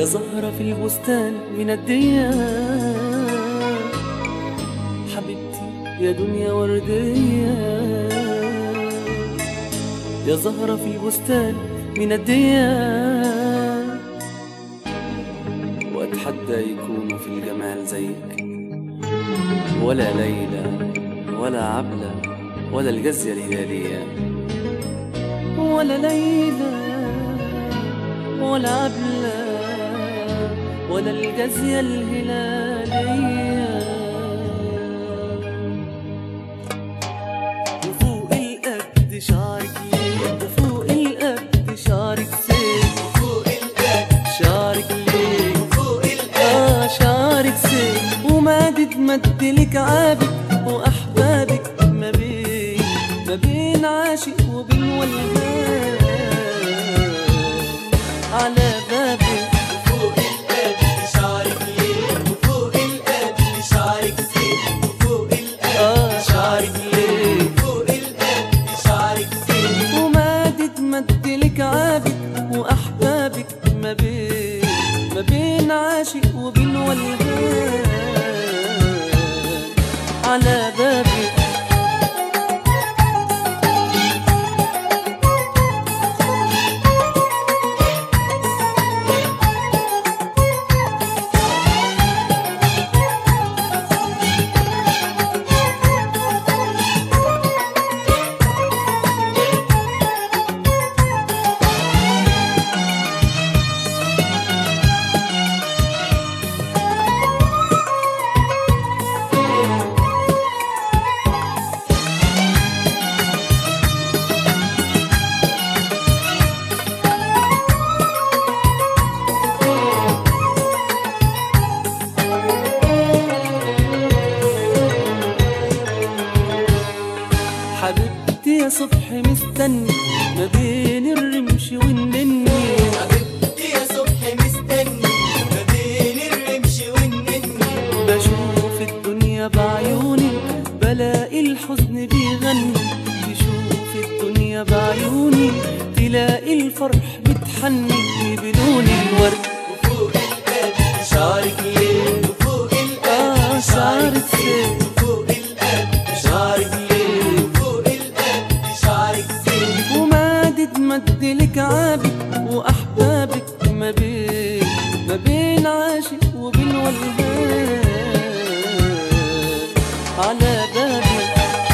يا زهرة في البستان من الديان حبيبتي يا دنيا وردية يا زهرة في البستان من الديان وأتحدى يكونوا في الجمال زيك ولا ليلى ولا عبلة ولا الجزية الهلالية ولا ليلى ولا عبلة ولا الجزية الهلالية وفوق القد شعرك ليه وفوق القد شعرك سيف فوق القد شعرك ليه فوق القد آه شعرك سيف ومادد مدلك عابك وأحبابك ما بين ما بين عاشق وبين ولهان على بابك فوق القد شعرك ليه وفوق القد شعرك زين وفوق آه القد شعرك ليه فوق القد شعرك زين ومادد مدلك عابك وأحبابك ما بين ما بين عاشق وبين ولهان على بابك حبيبتي يا صبح مستني ما بين الرمش والنني حبيبتي يا صبح مستني ما بين الرمش والنني بشوف الدنيا بعيوني بلاقي الحزن بيغني تشوف الدنيا بعيوني تلاقي الفرح بتحني بلون الورد وفوق القد شعرك ليه وفوق آه القد شعرك زين سيف وفوق القد شعرك ليه وفوق القد شعرك زين ومادد مدلك عابك وأحبابك ما بين ما بين عاشق وبين ولهان على بابك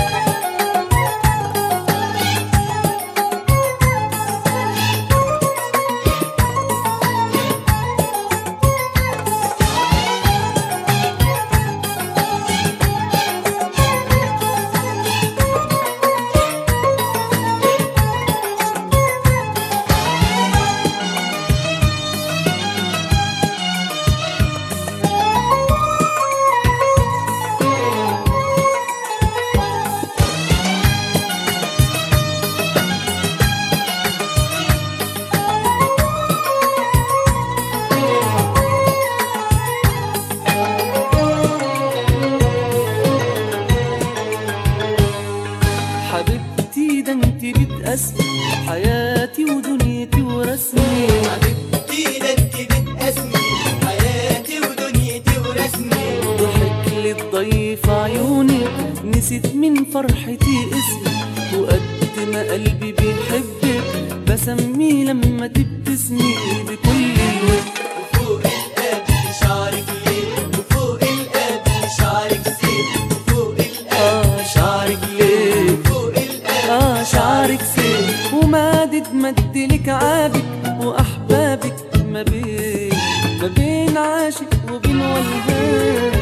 حبيبتي ده انت بتقسمي حياتي ودنيتي ورسمي حبيبتي ده انت بتقسمي حياتي ودنيتي ورسمي ضحك لي الضيف عيوني نسيت من فرحتي اسمي وقد ما قلبي بيحبك بسميه لما تبتسمي بكل الود وفوق القد شعرك ليه وفوق القد شعرك زين وفوق اه القد شعرك ليه وفوق القد اه شعرك سيف ومادد مدلك عابك واحبابك ما بين ما بين عاشق وبين ولهان